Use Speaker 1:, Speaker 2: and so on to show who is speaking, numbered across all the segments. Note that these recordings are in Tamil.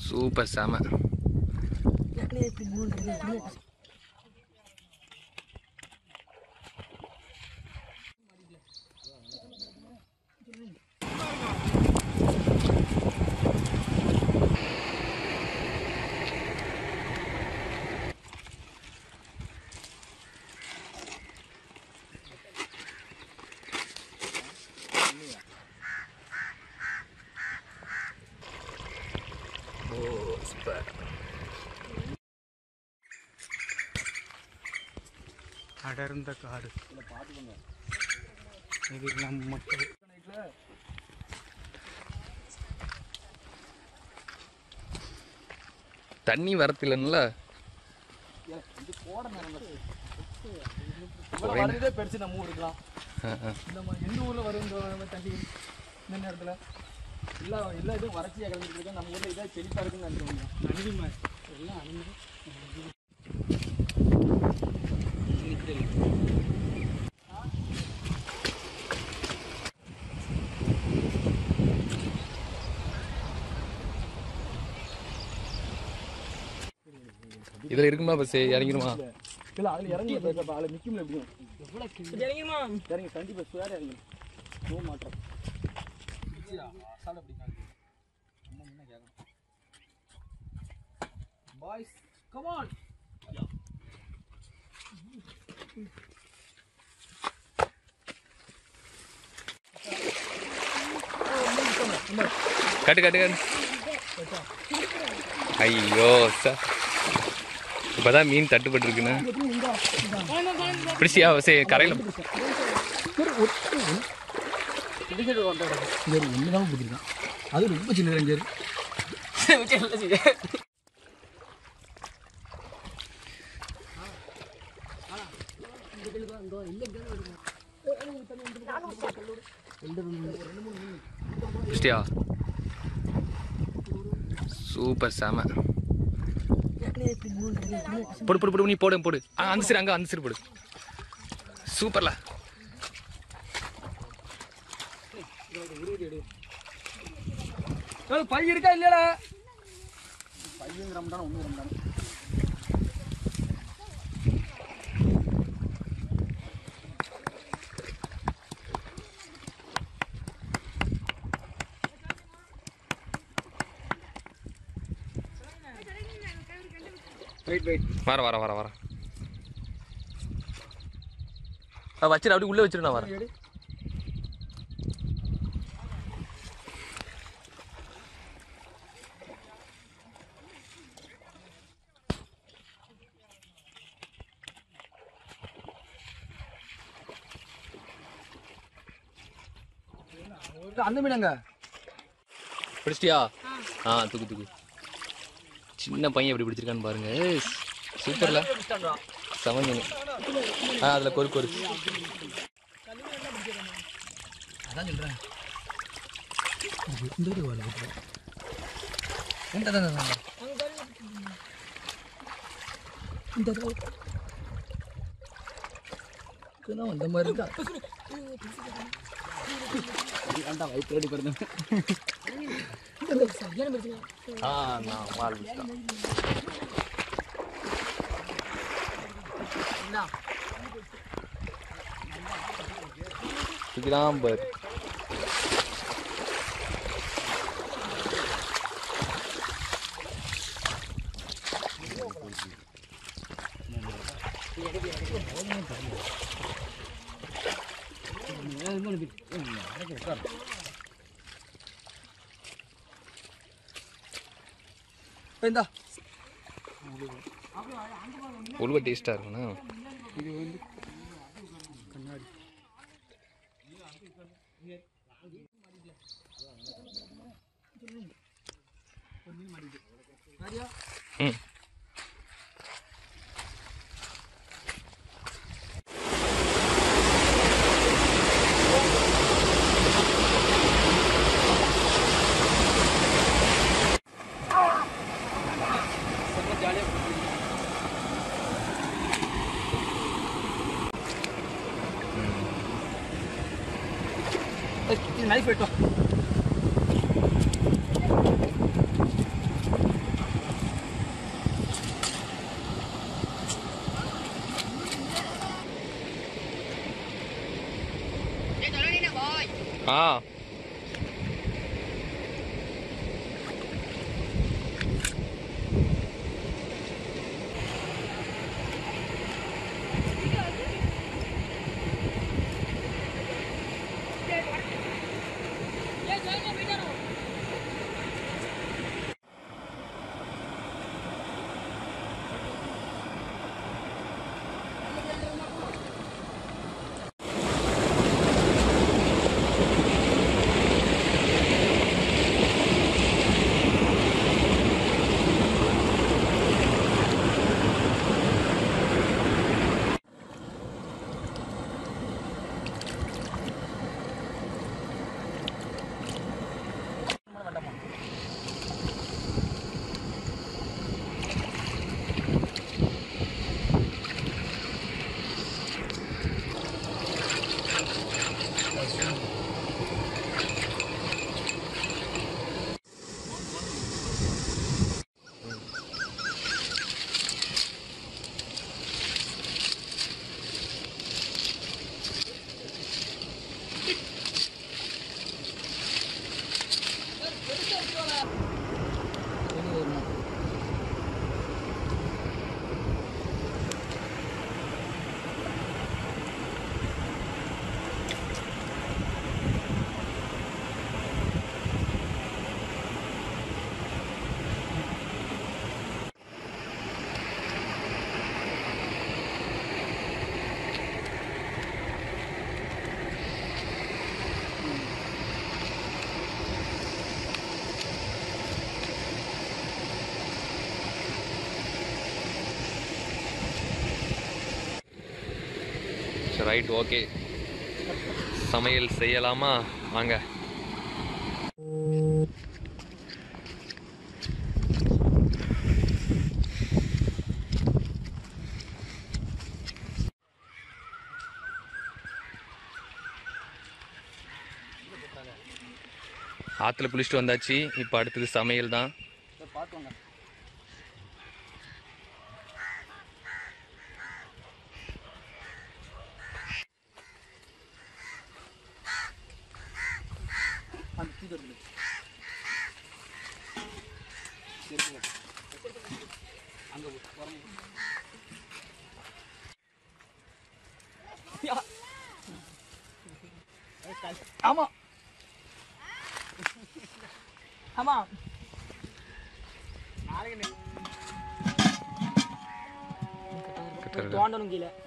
Speaker 1: சூப்பர் செம ஓ சூப்பர்
Speaker 2: அடர்ந்த காடு இது நம்ம
Speaker 1: தண்ணி வரத்தில்லைன்னுல
Speaker 3: வரதே பெருசு நம்ம ஊர் இருக்கலாம்
Speaker 1: ஆ, ஆ.
Speaker 3: நம்ம எந்த ஊர்ல வரும் இந்த நம்ம தண்ணி இந்த நேரத்துல எல்லா எல்லா இதுவும் வறட்சியா கிடந்துட்டு இருக்கு நம்ம ஊர்ல இதாக செழிப்பா இருக்குன்னு நினைக்கிறோம்
Speaker 2: அணிமா எல்லாம் அணிந்து
Speaker 1: இதுல இருக்குமா பஸ் இறங்கிருமா
Speaker 3: இல்ல அதுல இறங்கி போயிருக்கப்ப அதுல நிக்கும்ல எப்படியும்
Speaker 4: இறங்கிருமா
Speaker 3: இறங்கி கண்டிப்பா சுயாரா இறங்கி நோ மாற்றம் பாய்ஸ் கமான்
Speaker 1: கட்டு கட்டு கட்டு ஐயோ சார் இப்பதான் மீன் தட்டுப்பட்டு இருக்குன்னு பிடிச்சியா சரி கரையில்
Speaker 3: இங்கே ஒன்று தான் பிடிச்சிருக்கான் அது ரொம்ப சின்ன ரேஞ்சர்
Speaker 1: பிடிச்சியா சூப்பர் செம போடு போடு போடு நீ போடு போடு ஆ, அந்த சரி அங்க அந்த சரி போடு சூப்பர்ல
Speaker 3: பை இருக்கா இல்லையாடா பையன் ரம்டான் ஒன்று ரம்டான் வெயிட் வெயிட்
Speaker 1: வர வர வர வர வச்சிரு அப்படி உள்ள வச்சிரு நான் வரேன்
Speaker 3: எடு அந்த மீனங்க
Speaker 1: பிடிச்சிட்டியா ஆ தூக்கு தூக்கு சின்ன பையன் எப்படி பிடிச்சிருக்கான்னு பாருங்க ஏய், சூப்பர்ல செவன் மீன் ஆ அதில் கொரு கொரு
Speaker 3: அதான் சொல்றேன் இந்த இது வர என்கிட்ட தான் இந்த இதுதான் வந்த மாதிரி இருக்கா ஏன்டா வயிற்று ரெடி பண்ணுங்க
Speaker 1: ஆ நான் மால் பிடிச்சிட்டேன் தூக்கிதான் பாரு
Speaker 3: இந்தா
Speaker 1: உழுவ டேஸ்ட்டாக இருக்குண்ணா ம்
Speaker 3: நைஃப் எட்டும்
Speaker 1: ஆ சரி ரைட் ஓகே சமையல் செய்யலாமா வாங்க ஆற்றுல குளிச்சுட்டு வந்தாச்சு இப்போ அடுத்தது சமையல் தான்
Speaker 3: பார்த்துவாங்க அந்த தூக்கி வருது அங்கே வரணும் ஆமா ஆமா நாளைக்கு தோண்டணும் கீழே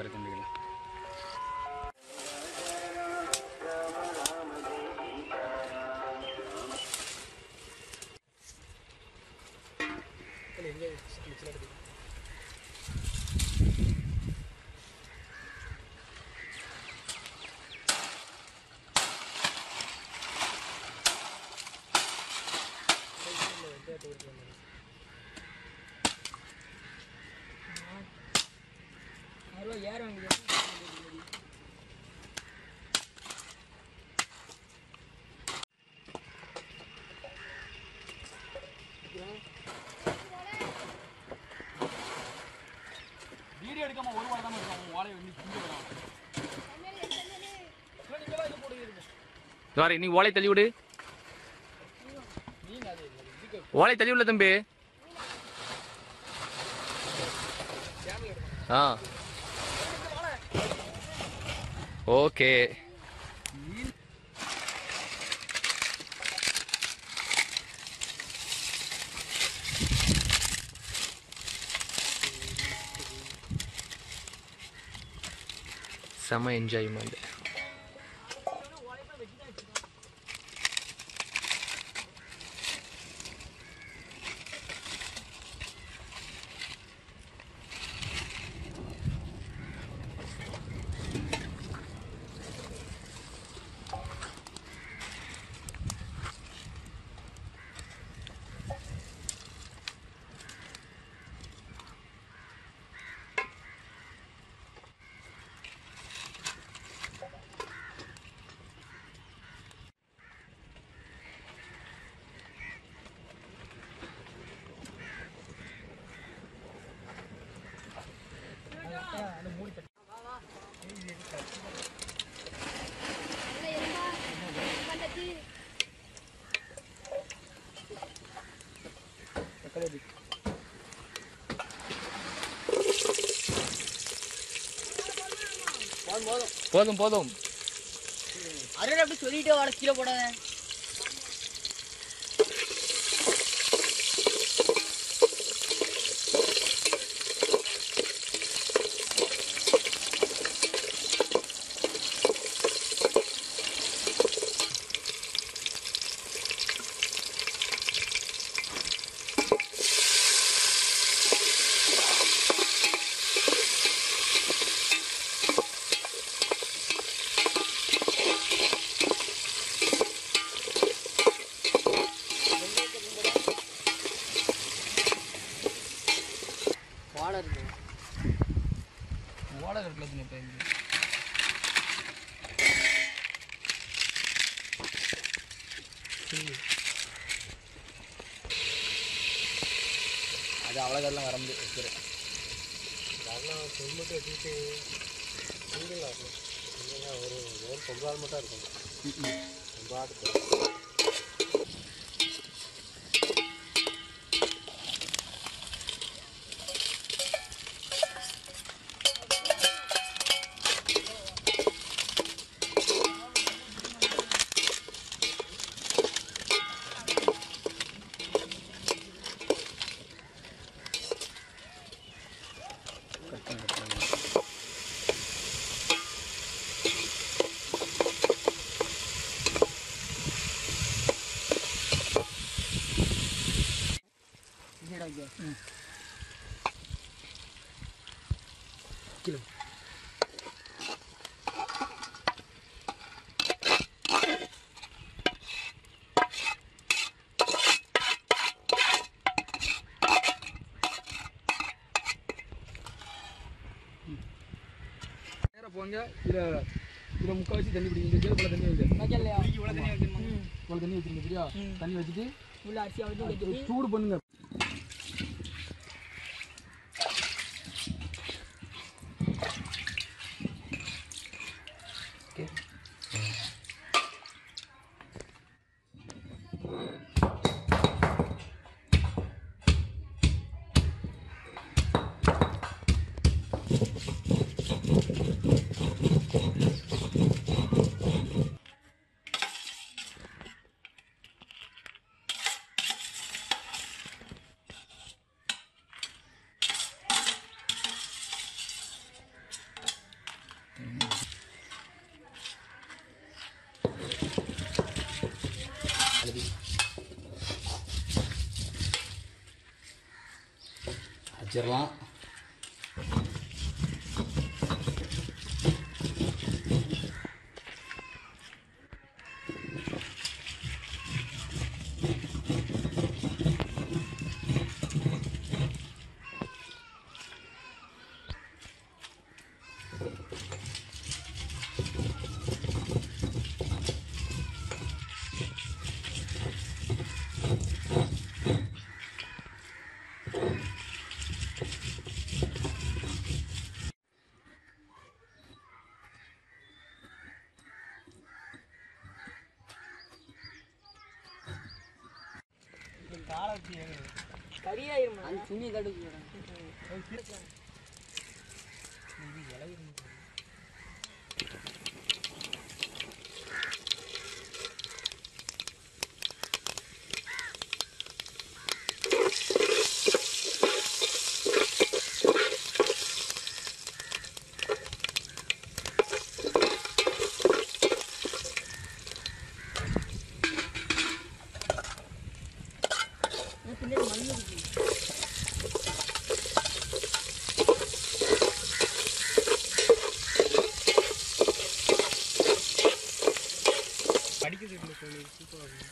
Speaker 3: ஏற வேண்டியது வீடியோ எடுக்காம ஒரு வாரம் தான் இருக்கும் அவன் வாழையை வந்து திங்க வரான் நீங்களா இது போடுவீங்க
Speaker 1: வேற நீ ஓலை தள்ளி விடு
Speaker 3: நீங்க அது இதுக்கு
Speaker 1: ஓலை தள்ளி விடல தம்பி ஆ ஓகே செம என்ஜாய்மெண்ட் போதும் போதும்
Speaker 4: அருண் அப்படி சொல்லிட்டு வர கீழே போடாத வாழை இருக்கு
Speaker 3: ஓலை கட்டில் சின்ன பையன்
Speaker 1: அது அவ்வளோக்கெல்லாம் வர முடியும் வைக்கிறேன்
Speaker 4: இதோட வைக்க.
Speaker 3: நேராக போங்க இதில் இதில் முக்கால் வச்சு தண்ணி பிடிங்க இந்த இவ்வளோ தண்ணி வைங்க
Speaker 4: வைக்கலையா
Speaker 3: இவ்வளோ தண்ணி வைக்கணுமா இவ்வளோ தண்ணி வச்சுருங்க சரியா தண்ணி வச்சுட்டு
Speaker 4: உள்ள அரிசி அவ்வளோ கட்டிட்டு
Speaker 3: சூடு பண்ணுங்க
Speaker 1: வச்சிடலாம்
Speaker 4: கரியாயிருமா அந்த துணி கடுக்கு பின்னாடி மண் இருக்கு
Speaker 2: படிக்கிறது இல்லை சொல்லி சூப்பராக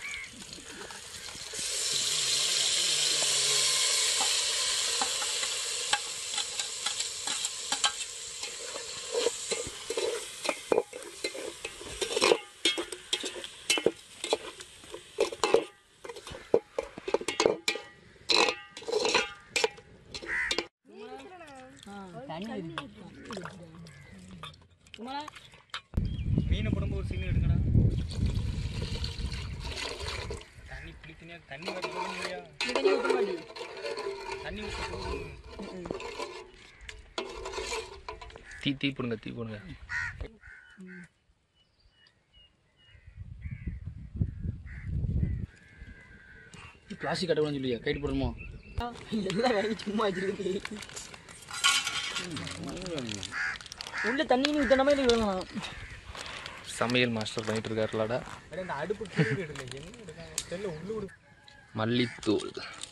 Speaker 4: தண்ணி இருக்கு சும்மா
Speaker 2: மீனை போடும்போது ஒரு சீன் எடுக்கடா தண்ணி பிடித்தனியா தண்ணி வர போகணும் இல்லையா
Speaker 4: தண்ணி ஊற்ற மாட்டி
Speaker 2: தண்ணி ஊற்ற போகணும்
Speaker 1: தீ தீ போடுங்க தீ போடுங்க
Speaker 3: பிளாஸ்டிக் கட்டக்கூடாதுன்னு சொல்லியா கைட்டு போடணுமோ
Speaker 4: எல்லாம் வாங்கி சும்மா வச்சிருக்கு உள்ள தண்ணி ஊற்றின மாதிரி வேணும்
Speaker 1: சமையல் மாஸ்டர் பண்ணிட்டு இருக்காருலாடா
Speaker 2: அப்படியே இந்த அடுப்பு கீழே எடுக்கல என்ன எடுக்காங்க தெரியல உள்ளு விடு
Speaker 1: மல்லித்தூள்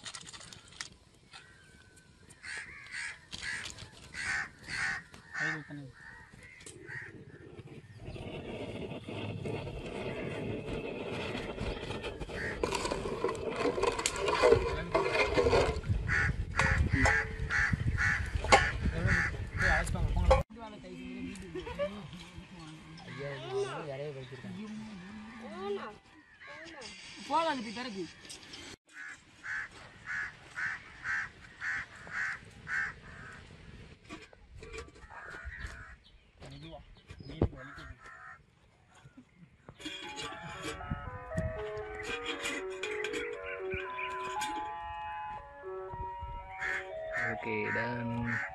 Speaker 4: போகலாம் அதுக்கு திறக்கு
Speaker 1: ஓகே டன்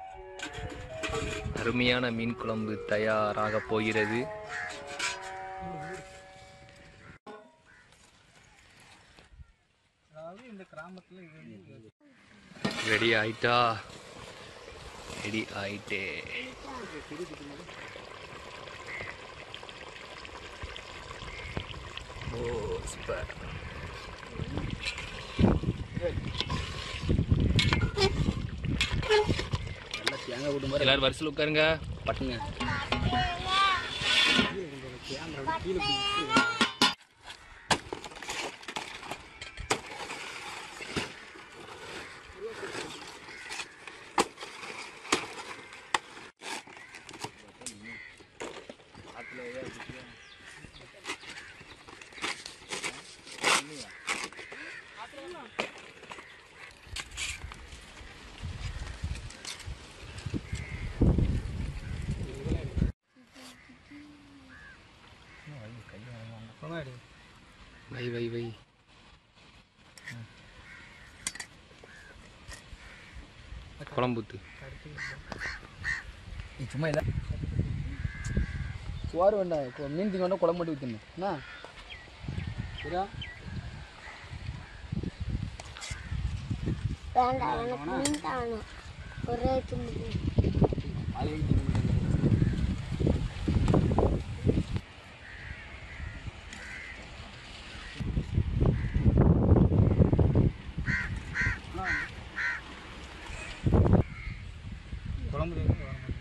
Speaker 1: அருமையான மீன் குழம்பு தயாராக போகிறது
Speaker 2: அதாவது இந்த கிராமத்துல இது வந்து
Speaker 1: ரெடி ஆயிட்டா ரெடி ஆயிட்டே ஓ சூப்பர்
Speaker 3: நல்லா தேங்காய் போட்டு மாதிரி
Speaker 1: எல்லாரும் வரிசையில் உட்காருங்க
Speaker 3: பட்டுங்க
Speaker 2: முன்னாடி
Speaker 1: வை வை வை குழம்புத்து
Speaker 3: நீ சும்மா இல்லை சோறு வேண்டாம் இப்போ மீன் திங்க வேண்டாம் குழம்பு மட்டும் ஊற்றணும் என்ன சரியா
Speaker 5: வேண்டாம் எனக்கு மீன் தாணும் ஒரே துண்டு
Speaker 2: குழம்புல இருந்து வர மாட்டேங்குது.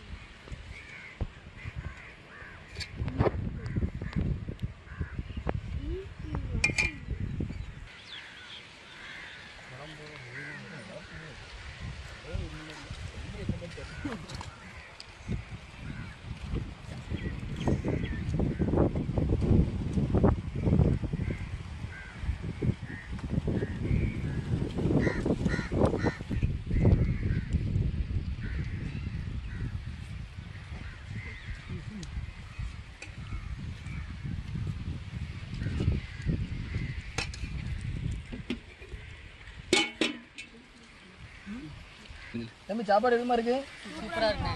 Speaker 3: தம்பி சாப்பாடு எதுமா இருக்கு
Speaker 4: சூப்பராக இருக்குண்ணே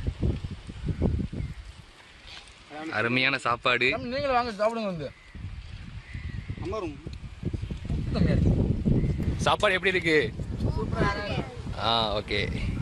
Speaker 1: அருமையான சாப்பாடு
Speaker 3: தம்பி நீங்களும் வாங்க சாப்பிடுங்க வந்து
Speaker 2: அமரும்
Speaker 3: கம்மியா இருக்கு
Speaker 1: சாப்பாடு எப்படி இருக்கு
Speaker 4: சூப்பராக
Speaker 1: ஆ ஓகே